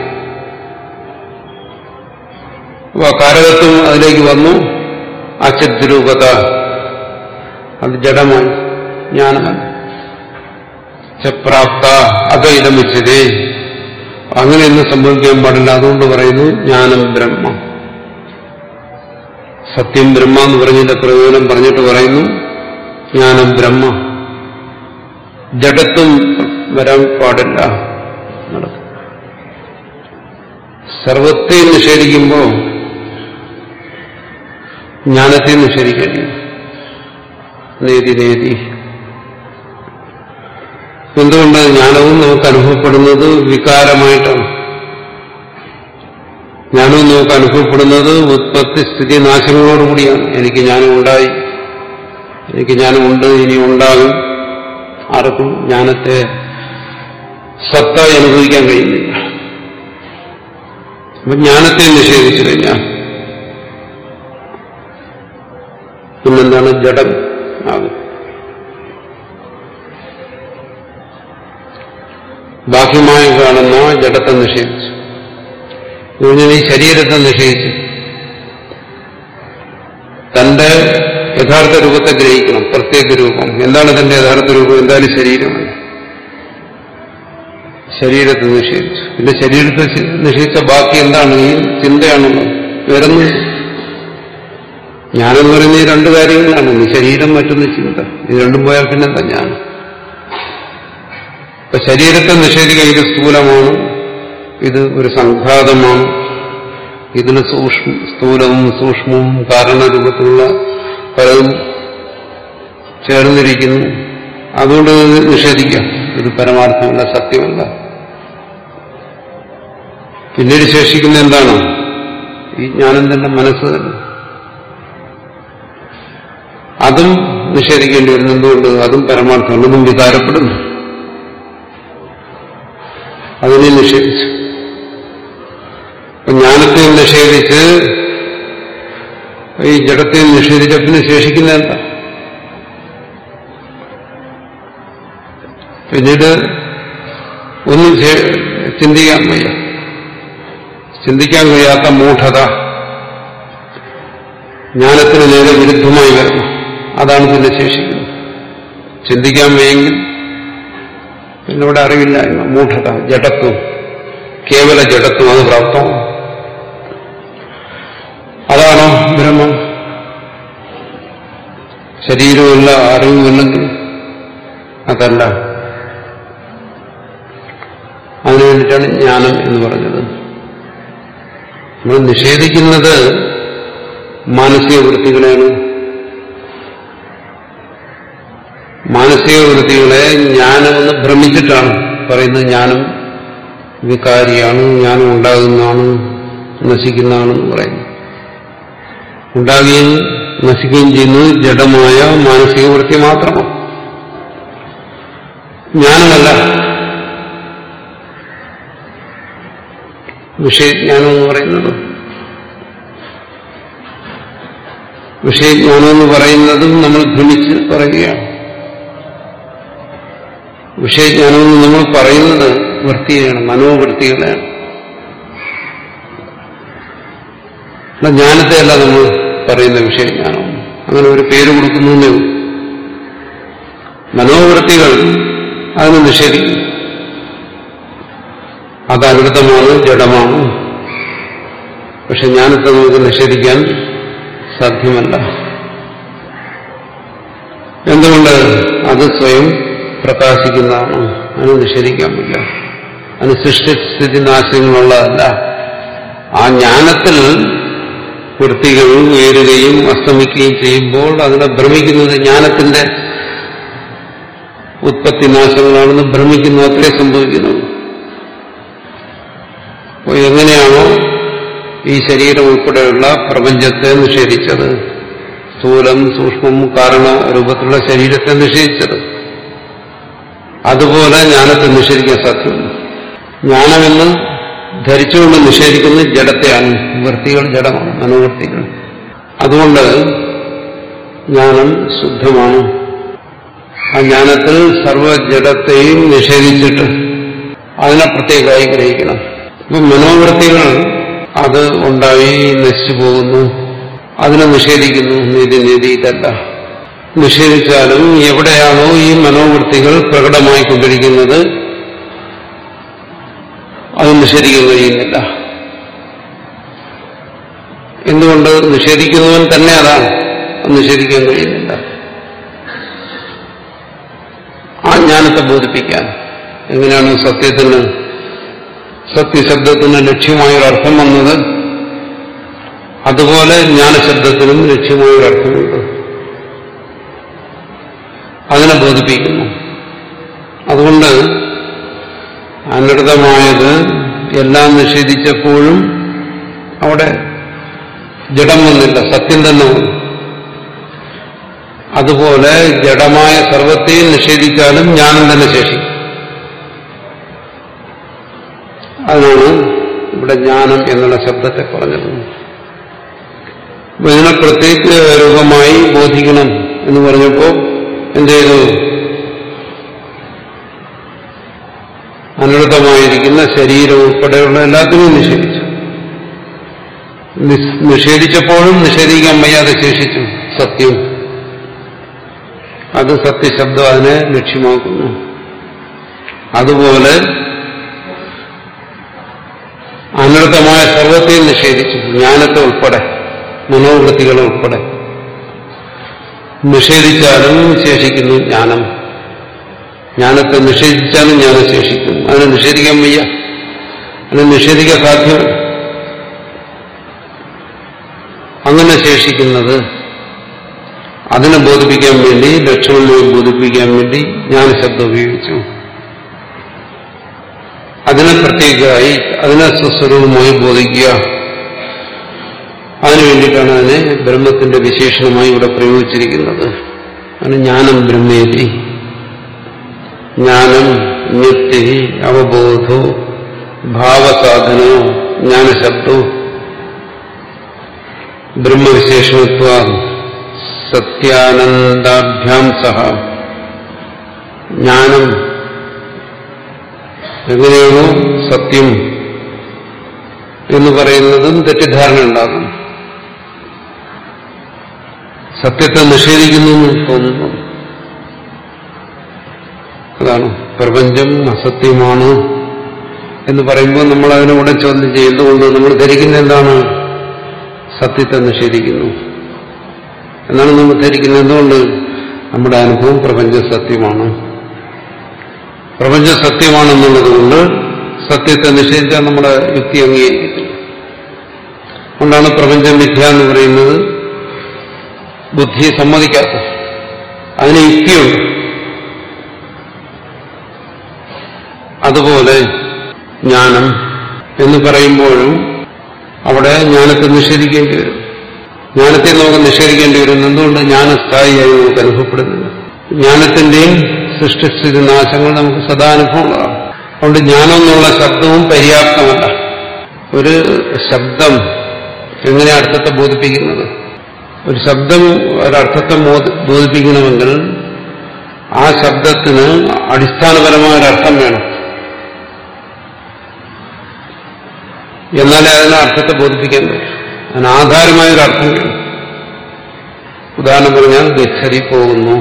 അപ്പോൾ കാരകത്വം അതിലേക്ക് വന്നു അച്ഛദ്രൂപത അത് ജഡമായി ജ്ഞാനമല്ല പ്രാപ്ത അദ്വൈതമിച്ചതേ അങ്ങനെയൊന്നും സംഭവിക്കാൻ പാടില്ല അതുകൊണ്ട് പറയുന്നു ജ്ഞാനം ബ്രഹ്മ സത്യം ബ്രഹ്മ എന്ന് പറഞ്ഞതിന്റെ പ്രയോജനം പറഞ്ഞിട്ട് പറയുന്നു ജ്ഞാനം ബ്രഹ്മ ജഡത്വം വരാൻ പാടില്ല നടക്കും സർവത്തെ നിഷേധിക്കുമ്പോൾ ജ്ഞാനത്തെ നിഷേധിക്കേണ്ടി വരും. നേതി നേതി എന്തുകൊണ്ട് ജ്ഞാനവും നമുക്ക് അനുഭവപ്പെടുന്നത് വികാരമായിട്ടാണ് ജ്ഞാനവും നമുക്ക് അനുഭവപ്പെടുന്നത് ഉത്പത്തി സ്ഥിതി നാശങ്ങളോടുകൂടിയാണ് എനിക്ക് ജ്ഞാനം ഉണ്ടായി എനിക്ക് ജ്ഞാനമുണ്ട് ഇനി ഉണ്ടാകും ആർക്കും ജ്ഞാനത്തെ സത്തായി അനുഭവിക്കാൻ കഴിയുന്നില്ല അപ്പൊ ജ്ഞാനത്തെ നിഷേധിച്ചു കഴിഞ്ഞാൽ പിന്നെന്താണ് ജഡം ആകും ബാഹ്യമായി കാണുന്ന ജഡത്തെ നിഷേധിച്ചു ഇതിന് ഈ ശരീരത്തെ നിഷേധിച്ചു തന്റെ യഥാർത്ഥ രൂപത്തെ ഗ്രഹിക്കണം പ്രത്യേക രൂപം എന്താണ് തന്റെ യഥാർത്ഥ രൂപം എന്തായാലും ശരീരമല്ല ശരീരത്തെ നിഷേധിച്ചു പിന്നെ ശരീരത്തെ നിഷേധിച്ച ബാക്കി എന്താണ് ഈ ചിന്തയാണുള്ളത് വേറൊന്നും ജ്ഞാനം എന്ന് പറയുന്ന ഈ രണ്ട് കാര്യങ്ങളാണ് ഒന്ന് ശരീരം മറ്റൊന്ന് ചിന്ത ഇത് രണ്ടും പോയാൽ പിന്നെന്താ ജ്ഞാനം ഇപ്പൊ ശരീരത്തെ നിഷേധിക്കുക ഇത് സ്ഥൂലമാണ് ഇത് ഒരു സംഘാതമാണ് ഇതിന് സൂക്ഷ്മ സ്ഥൂലവും സൂക്ഷ്മവും കാരണരൂപത്തിലുള്ള പലതും ചേർന്നിരിക്കുന്നു അതുകൊണ്ട് ഇത് നിഷേധിക്കാം ഇത് പരമാർത്ഥമല്ല സത്യമല്ല പിന്നീട് ശേഷിക്കുന്ന എന്താണ് ഈ ജ്ഞാനം തന്നെ മനസ്സ് തന്നെ അതും നിഷേധിക്കേണ്ടി വരുന്നു എന്തുകൊണ്ട് അതും പരമാർത്ഥമല്ല അതും വികാരപ്പെടുന്നു അതിനെ നിഷേധിച്ചു അപ്പൊ ജ്ഞാനത്തെ നിഷേധിച്ച് ഈ ജഡത്തെ നിഷേധിച്ച പിന്നെ ശേഷിക്കുന്ന എന്താ പിന്നീട് ഒന്നും ചെ- ചിന്തിക്കാൻ വയ്യ ചിന്തിക്കാൻ കഴിയാത്ത മൂഢത ജ്ഞാനത്തിന് നേരെ വിരുദ്ധമായി വരണം അതാണ് പിന്നെ ശേഷിക്കുന്നത് ചിന്തിക്കാൻ വയ്യെങ്കിൽ പിന്നെ ഇവിടെ അറിവില്ലായ്മ മൂഢത ജഡത്വം കേവല ജഡത്വം അത് പ്രാപ്തം അതാണോ ബ്രഹ്മം ശരീരമില്ല അറിവുമില്ലെങ്കിൽ അതല്ല അതിനു വേണ്ടിയിട്ടാണ് ജ്ഞാനം എന്ന് പറഞ്ഞത് നമ്മൾ നിഷേധിക്കുന്നത് മാനസിക വൃത്തികളെയാണ് മാനസിക വൃത്തികളെ ജ്ഞാനമെന്ന് ഭ്രമിച്ചിട്ടാണ് പറയുന്നത് ജ്ഞാനം വികാരിയാണ് ജ്ഞാനം ഉണ്ടാകുന്നതാണ് നശിക്കുന്നതാണെന്ന് പറയുന്നു ഉണ്ടാകുകയും നശിക്കുകയും ചെയ്യുന്നത് ജഡമായ മാനസിക വൃത്തി മാത്രമാണ് ജ്ഞാനമല്ല വിഷയജ്ഞാനം എന്ന് പറയുന്നത് വിഷയജ്ഞാനം എന്ന് പറയുന്നതും നമ്മൾ ഭ്രമിച്ച് പറയുകയാണ് വിഷയജ്ഞാനം എന്ന് നമ്മൾ പറയുന്നത് വൃത്തിയാണ് മനോവൃത്തികളെയാണ് അല്ല ജ്ഞാനത്തെയല്ല നമ്മൾ പറയുന്ന വിഷയജ്ഞാനം അങ്ങനെ ഒരു പേര് കൊടുക്കുന്നേ മനോവൃത്തികൾ അതിന് നിഷേധിക്കും അത് അനുഗതമാണ് ജഡമാണ് പക്ഷെ ജ്ഞാനത്തെ നമുക്ക് നിഷേധിക്കാൻ സാധ്യമല്ല എന്തുകൊണ്ട് അത് സ്വയം പ്രകാശിക്കുന്നതാണ് അതിന് നിഷേധിക്കാൻ പറ്റില്ല അതിന് സൃഷ്ടിസ്ഥിതി നാശങ്ങളുള്ളതല്ല ആ ജ്ഞാനത്തിൽ വൃത്തികൾ ഉയരുകയും അസ്തമിക്കുകയും ചെയ്യുമ്പോൾ അതിനെ ഭ്രമിക്കുന്നത് ജ്ഞാനത്തിന്റെ ഉത്പത്തി നാശങ്ങളാണെന്ന് ഭ്രമിക്കുന്നു അത്രേ സംഭവിക്കുന്നത് അപ്പോൾ എങ്ങനെയാണോ ഈ ശരീരം ഉൾപ്പെടെയുള്ള പ്രപഞ്ചത്തെ നിഷേധിച്ചത് സ്ഥൂലം സൂക്ഷ്മം കാരണ രൂപത്തിലുള്ള ശരീരത്തെ നിഷേധിച്ചത് അതുപോലെ ജ്ഞാനത്തെ നിഷേധിക്കാൻ സാധ്യമല്ല ജ്ഞാനമെന്ന് ധരിച്ചുകൊണ്ട് നിഷേധിക്കുന്നത് ജഡത്തെയാണ് വൃത്തികൾ ജഡമാണ് മനോവൃത്തികൾ അതുകൊണ്ട് ജ്ഞാനം ശുദ്ധമാണ് ആ ജ്ഞാനത്തിൽ സർവജഡത്തെയും നിഷേധിച്ചിട്ട് അതിനെ പ്രത്യേകമായി ഗ്രഹിക്കണം ഇപ്പം മനോവൃത്തികൾ അത് ഉണ്ടായി നശിച്ചു പോകുന്നു അതിനെ നിഷേധിക്കുന്നു നീതി നീതി ഇതല്ല നിഷേധിച്ചാലും എവിടെയാണോ ഈ മനോവൃത്തികൾ പ്രകടമായിക്കൊണ്ടിരിക്കുന്നത് അത് നിഷേധിക്കാൻ കഴിയുന്നില്ല എന്തുകൊണ്ട് നിഷേധിക്കുന്നവൻ തന്നെ അതാണ് അത് നിഷേധിക്കാൻ കഴിയുന്നില്ല ആ ജ്ഞാനത്തെ ബോധിപ്പിക്കാൻ എങ്ങനെയാണ് സത്യത്തിന് സത്യശബ്ദത്തിന് ലക്ഷ്യമായൊരു അർത്ഥം വന്നത് അതുപോലെ ജ്ഞാനശബ്ദത്തിനും ലക്ഷ്യമായൊരു അർത്ഥമുണ്ട് അതിനെ ബോധിപ്പിക്കുന്നു അതുകൊണ്ട് അനൃതമായത് എല്ലാം നിഷേധിച്ചപ്പോഴും അവിടെ ജഡം വന്നില്ല സത്യം തന്നെ വന്നു അതുപോലെ ജഡമായ സർവത്തെയും നിഷേധിച്ചാലും ജ്ഞാനം തന്നെ ശേഷിക്കും അതിനാണ് ഇവിടെ ജ്ഞാനം എന്നുള്ള ശബ്ദത്തെ പറഞ്ഞത് ഇതിനെ പ്രത്യേക രൂപമായി ബോധിപ്പിക്കും നിരോധിക്കണം എന്ന് പറഞ്ഞപ്പോ എന്ത് ചെയ്തു അനർത്ഥമായിരിക്കുന്ന ശരീരം ഉൾപ്പെടെയുള്ള എല്ലാത്തിനെയും നിഷേധിച്ചു നിസ്- നിഷേധിച്ചപ്പോഴും നിഷേധിക്കാൻ വയ്യാതെ ശേഷിച്ചു സത്യം അത് സത്യശബ്ദം അതിനെ ലക്ഷ്യമാക്കുന്നു അതുപോലെ അനർത്ഥമായ സർവത്തെയും നിഷേധിച്ചു ജ്ഞാനത്തെ ഉൾപ്പെടെ മനോവൃത്തികളെ ഉൾപ്പെടെ നിഷേധിച്ചാലും ശേഷിക്കുന്നു ജ്ഞാനം ജ്ഞാനത്തെ നിഷേധിച്ചാലും ജ്ഞാനം ശേഷിക്കുന്നു അതിനെ നിഷേധിക്കാൻ വയ്യ അതിനെ നിഷേധിക്കാൻ സാധ്യമല്ല അങ്ങനെ ശേഷിക്കുന്നത് അതിനെ ബോധിപ്പിക്കാൻ വേണ്ടി ലക്ഷണങ്ങളെ ബോധിപ്പിക്കാൻ വേണ്ടി ജ്ഞാനശബ്ദം ഉപയോഗിച്ചു അതിനെ പ്രത്യേകമായി അതിനെ സ്വസ്വരൂപമായി ബോധിക്കുക അതിനു വേണ്ടിയിട്ടാണ് അതിനെ ബ്രഹ്മത്തിന്റെ വിശേഷണമായി ഇവിടെ പ്രയോഗിച്ചിരിക്കുന്നത് ആണ് ജ്ഞാനം ബ്രഹ്മേതി ജ്ഞാനം ജ്ഞപ്തി അവബോധോ ഭാവസാധനോ ജ്ഞാനശബ്ദോ ബ്രഹ്മവിശേഷണത്വ സത്യാനന്ദാഭ്യാം സഹ ജ്ഞാനം എങ്ങനെയാണോ സത്യം എന്ന് പറയുന്നതും തെറ്റിദ്ധാരണ ഉണ്ടാകും സത്യത്തെ നിഷേധിക്കുന്നു എന്ന് തോന്നുന്നു അതാണ് പ്രപഞ്ചം അസത്യമാണ് എന്ന് പറയുമ്പോൾ നമ്മൾ അതിനൂടെ ചോദ്യം ചെയ്യും എന്തുകൊണ്ട് നമ്മൾ ധരിക്കുന്ന എന്താണ് സത്യത്തെ നിഷേധിക്കുന്നു എന്നാണ് നമ്മൾ ധരിക്കുന്നത് എന്തുകൊണ്ട് നമ്മുടെ അനുഭവം പ്രപഞ്ചം സത്യമാണ് പ്രപഞ്ചം സത്യമാണെന്നുള്ളത് കൊണ്ട് സത്യത്തെ നിഷേധിച്ചാൽ നമ്മുടെ യുക്തി അംഗീകരിക്കുന്നു അതുകൊണ്ടാണ് പ്രപഞ്ചം മിഥ്യ എന്ന് പറയുന്നത് ബുദ്ധി സമ്മതിക്കാത്തത് അതിന് യുക്തിയുണ്ട് അതുപോലെ ജ്ഞാനം എന്ന് പറയുമ്പോഴും അവിടെ ജ്ഞാനത്തെ നിഷേധിക്കേണ്ടി വരും ജ്ഞാനത്തെ നമുക്ക് നിഷേധിക്കേണ്ടി വരും എന്തുകൊണ്ട് ജ്ഞാനസ്ഥായിയായി നമുക്ക് അനുഭവപ്പെടുന്നില്ല ജ്ഞാനത്തിന്റെയും സൃഷ്ടിസ്ഥിതി നാശങ്ങൾ നമുക്ക് സദാ അനുഭവമുള്ളതാണ് അതുകൊണ്ട് ജ്ഞാനം എന്നുള്ള ശബ്ദവും പര്യാപ്തമല്ല ഒരു ശബ്ദം എങ്ങനെ അർത്ഥത്തെ ബോധിപ്പിക്കുന്നത് ഒരു ശബ്ദം ഒരർത്ഥത്തെ ബോധ- ബോധിപ്പിക്കണമെങ്കിൽ ആ ശബ്ദത്തിന് അടിസ്ഥാനപരമായ ഒരു അർത്ഥം വേണം എന്നാലേ അതിന് അർത്ഥത്തെ ബോധിപ്പിക്കാൻ പറ്റും അതിന് ആധാരമായ ഒരു അർത്ഥം വേണം ഉദാഹരണം പറഞ്ഞാൽ ഗച്ഛതി പോകുന്നു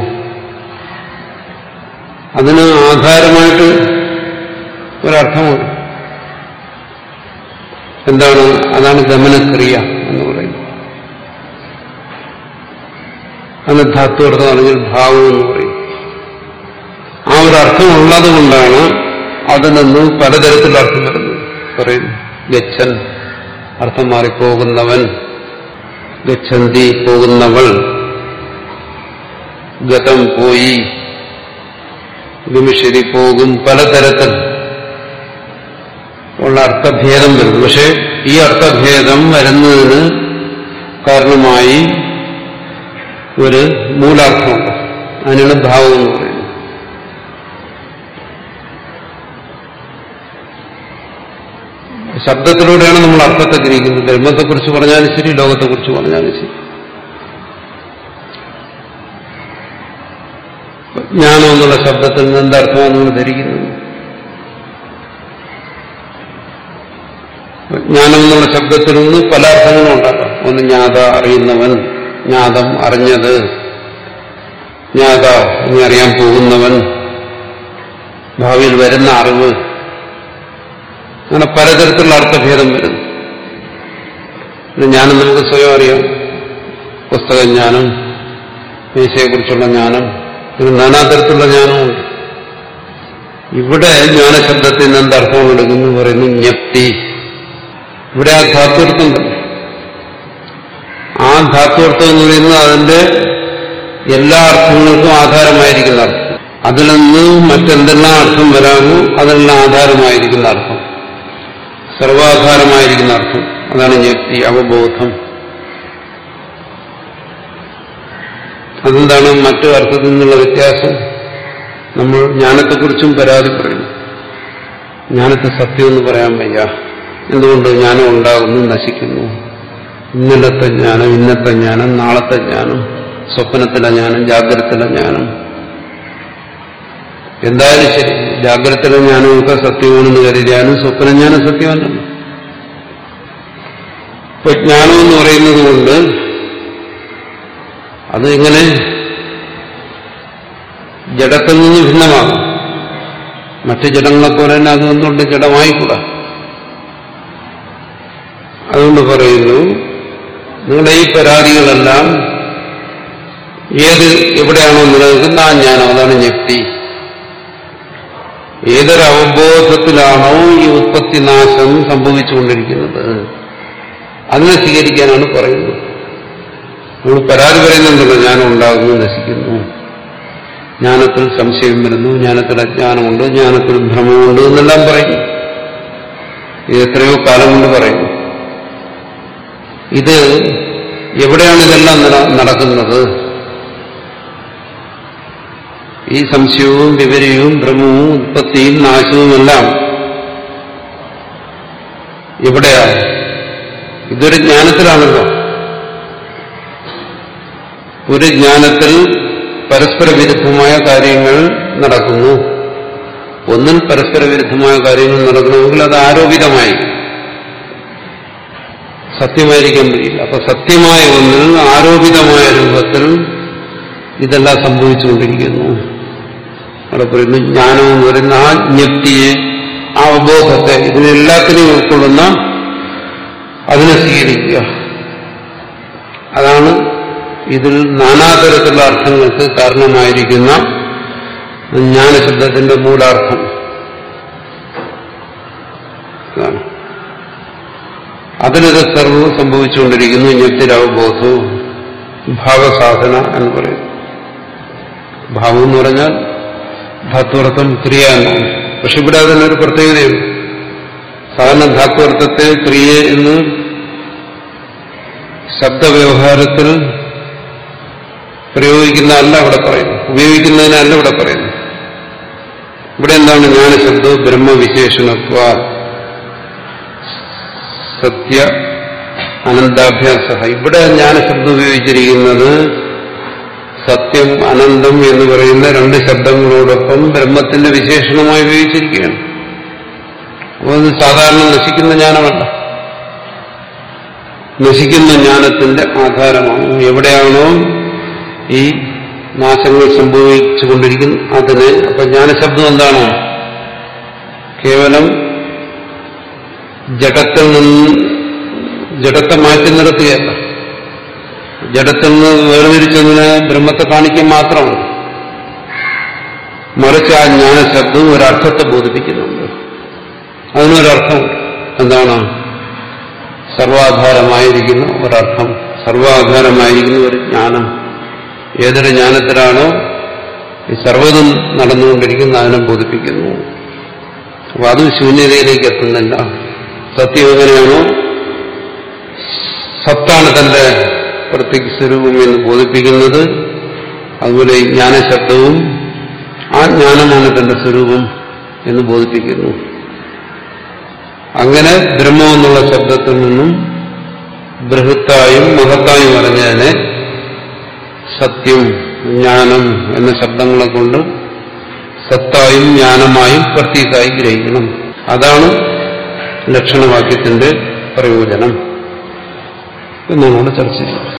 അതിന് ആധാരമായിട്ട് ഒരർത്ഥമുണ്ട് എന്താണ് അതാണ് ഗമനക്രിയ എന്ന് പറയുന്നത് അതിന് ധാത്വർത്ഥം അല്ലെങ്കിൽ ഭാവം എന്ന് പറയും ആ ഒരു അർത്ഥം ഉള്ളത് കൊണ്ടാണ് അതിൽ നിന്ന് പലതരത്തിലുള്ള അർത്ഥം വരുന്നത് പറയുന്നു ഗച്ഛൻ അർത്ഥം മാറിപ്പോകുന്നവൻ ഗച്ഛന്തി പോകുന്നവൾ ഗതം പോയി നിമിഷരി പോകും പലതരത്തിൽ ഉള്ള അർത്ഥഭേദം വരുന്നു പക്ഷെ ഈ അർത്ഥഭേദം വരുന്നതിന് കാരണമായി ഒരു മൂലാർത്ഥമുണ്ട് അതിനാണ് ഭാവം എന്ന് പറയുന്നത് ശബ്ദത്തിലൂടെയാണ് നമ്മൾ അർത്ഥത്തെ ഗ്രഹിക്കുന്നത് ബ്രഹ്മത്തെക്കുറിച്ച് പറഞ്ഞാലും ശരി ലോകത്തെക്കുറിച്ച് പറഞ്ഞാലും ശരി ജ്ഞാനം എന്നുള്ള ശബ്ദത്തിൽ നിന്ന് എന്തർത്ഥമാണ് നമ്മൾ ധരിക്കുന്നത് ജ്ഞാനം എന്നുള്ള ശബ്ദത്തിൽ നിന്ന് പല അർത്ഥങ്ങളും ഉണ്ടാക്കാം ഒന്ന് ജ്ഞാത അറിയുന്നവൻ ജ്ഞാതം അറിഞ്ഞത് ജ്ഞാത ഇനി അറിയാൻ പോകുന്നവൻ ഭാവിയിൽ വരുന്ന അറിവ് അങ്ങനെ പലതരത്തിലുള്ള അർത്ഥഭേദം വരുന്നു ഇത് ജ്ഞാനം നമുക്ക് സ്വയം അറിയാം പുസ്തകജ്ഞാനം മീശയെക്കുറിച്ചുള്ള ജ്ഞാനം ഇങ്ങനെ നാനാതരത്തിലുള്ള ജ്ഞാനമുണ്ട് ഇവിടെ ജ്ഞാനശബ്ദത്തിൽ നിന്ന് എന്തർത്ഥം എടുക്കുന്നു പറയുന്നു ജ്ഞപ്തി ഇവിടെ ആ ധാത്വർത്ഥം തന്നെ ആ ധാത്വർത്ഥം എന്ന് പറയുന്നത് അതിന്റെ എല്ലാ അർത്ഥങ്ങൾക്കും ആധാരമായിരിക്കുന്ന അർത്ഥം അതിൽ നിന്ന് മറ്റെന്തെല്ലാം അർത്ഥം വരാമോ അതെല്ലാം ആധാരമായിരിക്കുന്ന അർത്ഥം സർവാധാരമായിരിക്കുന്ന അർത്ഥം അതാണ് ജ്ഞപ്തി അവബോധം അതെന്താണ് മറ്റു അർത്ഥത്തിൽ നിന്നുള്ള വ്യത്യാസം നമ്മൾ ജ്ഞാനത്തെക്കുറിച്ചും പരാതി പറയുന്നു ജ്ഞാനത്തെ സത്യം എന്ന് പറയാൻ വയ്യ എന്തുകൊണ്ട് ജ്ഞാനം ഉണ്ടാകുന്നു നശിക്കുന്നു ഇന്നലത്തെ ജ്ഞാനം ഇന്നത്തെ ജ്ഞാനം നാളത്തെ ജ്ഞാനം സ്വപ്നത്തിലെ ജ്ഞാനം ജാഗ്രതത്തിലെ ജ്ഞാനം എന്തായാലും ശരി ജാഗ്രതത്തിലെ ജ്ഞാനമൊക്കെ സത്യമാണെന്ന് കരുതിയാലും സ്വപ്നജ്ഞാനം സത്യമല്ലല്ലോ ഇപ്പൊ ജ്ഞാനം എന്ന് പറയുന്നത് കൊണ്ട് അത് എങ്ങനെ ജഡത്തിൽ നിന്ന് ഭിന്നമാകും മറ്റു ജഡങ്ങളെപ്പോലെ തന്നെ അതൊന്നുകൊണ്ട് ജഡമായിക്കൂടാ അതുകൊണ്ട് പറയുന്നു നിങ്ങളുടെ ഈ പരാതികളെല്ലാം ഏത് എവിടെയാണോ നിലനിൽക്കുന്ന ആ ജ്ഞാനം അതാണ് ഞെട്ടി ഏതൊരു അവബോധത്തിലാണോ ഈ ഉത്പത്തിനാശം സംഭവിച്ചുകൊണ്ടിരിക്കുന്നത് അതിനെ സ്വീകരിക്കാനാണ് പറയുന്നത് നമ്മൾ പരാതി പറയുന്നുണ്ടല്ലോ ജ്ഞാനം ഉണ്ടാകുന്നു നശിക്കുന്നു ജ്ഞാനത്തിൽ സംശയം വരുന്നു ജ്ഞാനത്തിൽ അജ്ഞാനമുണ്ട് ജ്ഞാനത്തിൽ ഭ്രമമുണ്ട് എന്നെല്ലാം പറയുന്നു ഇത് എത്രയോ കാലം കൊണ്ട് പറയുന്നു ഇത് എവിടെയാണ് ഇതെല്ലാം നട- നടക്കുന്നത് ഈ സംശയവും വിവരവും ഭ്രമവും ഉത്പത്തിയും നാശവുമെല്ലാം എവിടെയാണ് ഇതൊരു ജ്ഞാനത്തിലാണല്ലോ ഒരു ജ്ഞാനത്തിൽ പരസ്പര വിരുദ്ധമായ കാര്യങ്ങൾ നടക്കുന്നു ഒന്നിൽ പരസ്പര വിരുദ്ധമായ കാര്യങ്ങൾ നടക്കണമെങ്കിൽ അത് ആരോപിതമായി സത്യമായിരിക്കാൻ കഴിയില്ല അപ്പൊ സത്യമായ ഒന്നിൽ ആരോപിതമായ രൂപത്തിൽ ഇതെല്ലാം സംഭവിച്ചുകൊണ്ടിരിക്കുന്നു അവിടെ പറയുന്നു ജ്ഞാനം എന്ന് പറയുന്ന ആ ജ്ഞപ്തിയെ ആ അവബോധത്തെ ഇതിനെല്ലാത്തിനെയും ഉൾക്കൊള്ളുന്ന അതിനെ സ്വീകരിക്കുക അതാണ് ഇതിൽ നാനാതരത്തിലുള്ള അർത്ഥങ്ങൾക്ക് കാരണമായിരിക്കുന്ന ജ്ഞാനശബ്ദത്തിന്റെ മൂലാർത്ഥം ഇതാണ് അതിനത് സർവ്വം സംഭവിച്ചുകൊണ്ടിരിക്കുന്നു ജ്ഞപ്തിരവബോധവും ഭാവസാധന എന്ന് പറയും ഭാവം എന്ന് പറഞ്ഞാൽ ധാത്വർത്ഥം ക്രിയ എന്നാണ് പക്ഷെ ഇവിടെ അതിനൊരു പ്രത്യേകതയുണ്ട് സാധാരണ ധാത്വർത്ഥത്തെ ക്രിയ എന്ന് ശബ്ദവ്യവഹാരത്തിൽ പ്രയോഗിക്കുന്നതല്ല ഇവിടെ പറയുന്നു ഉപയോഗിക്കുന്നതിനല്ല ഇവിടെ പറയുന്നു ഇവിടെ എന്താണ് ജ്ഞാനശബ്ദവും ബ്രഹ്മവിശേഷണത്വ സത്യ അനന്താഭ്യാസ ഇവിടെ ജ്ഞാനശബ്ദം ഉപയോഗിച്ചിരിക്കുന്നത് സത്യം അനന്തം എന്ന് പറയുന്ന രണ്ട് ശബ്ദങ്ങളോടൊപ്പം ബ്രഹ്മത്തിന്റെ വിശേഷണമായി ഉപയോഗിച്ചിരിക്കുകയാണ് അപ്പോൾ അത് സാധാരണ നശിക്കുന്ന ജ്ഞാനമല്ല നശിക്കുന്ന ജ്ഞാനത്തിന്റെ ആധാരമാണ് എവിടെയാണോ ഈ നാശങ്ങൾ സംഭവിച്ചുകൊണ്ടിരിക്കുന്നു അതിന് അപ്പൊ ജ്ഞാനശബ്ദം എന്താണ് കേവലം ജഡത്തിൽ നിന്ന് ജഡത്തെ മാറ്റി നിർത്തുകയല്ല ജഡത്തിൽ നിന്ന് വേർതിരിച്ചതിന് ബ്രഹ്മത്തെ കാണിക്കാൻ മാത്രമാണ് മറിച്ച് ആ ജ്ഞാനശബ്ദം ഒരർത്ഥത്തെ ബോധിപ്പിക്കുന്നുണ്ട് അതിനൊരർത്ഥമുണ്ട് എന്താണ് സർവാധാരമായിരിക്കുന്ന ഒരർത്ഥം സർവാധാരമായിരിക്കുന്ന ഒരു ജ്ഞാനം ഏതൊരു ജ്ഞാനത്തിലാണോ ഈ സർവ്വതും നടന്നുകൊണ്ടിരിക്കുന്ന അതിനെ ബോധിപ്പിക്കുന്നു അപ്പൊ അത് ശൂന്യതയിലേക്ക് എത്തുന്നില്ല സത്യം എങ്ങനെയാണോ സത്താണ് തന്റെ പ്രത്യേക സ്വരൂപം എന്ന് ബോധിപ്പിക്കുന്നത് അതുപോലെ ഈ ജ്ഞാനശബ്ദവും ആ ജ്ഞാനമാണ് തന്റെ സ്വരൂപം എന്ന് ബോധിപ്പിക്കുന്നു അങ്ങനെ ബ്രഹ്മം എന്നുള്ള ശബ്ദത്തിൽ നിന്നും ബൃഹത്തായും മഹത്തായും അറിഞ്ഞതിനെ സത്യം ജ്ഞാനം എന്ന ശബ്ദങ്ങളെ കൊണ്ട് സത്തായും ജ്ഞാനമായും പ്രത്യേകമായി ഗ്രഹിക്കണം അതാണ് ലക്ഷണവാക്യത്തിന്റെ പ്രയോജനം എന്നാണ് ചർച്ച ചെയ്യുന്നത്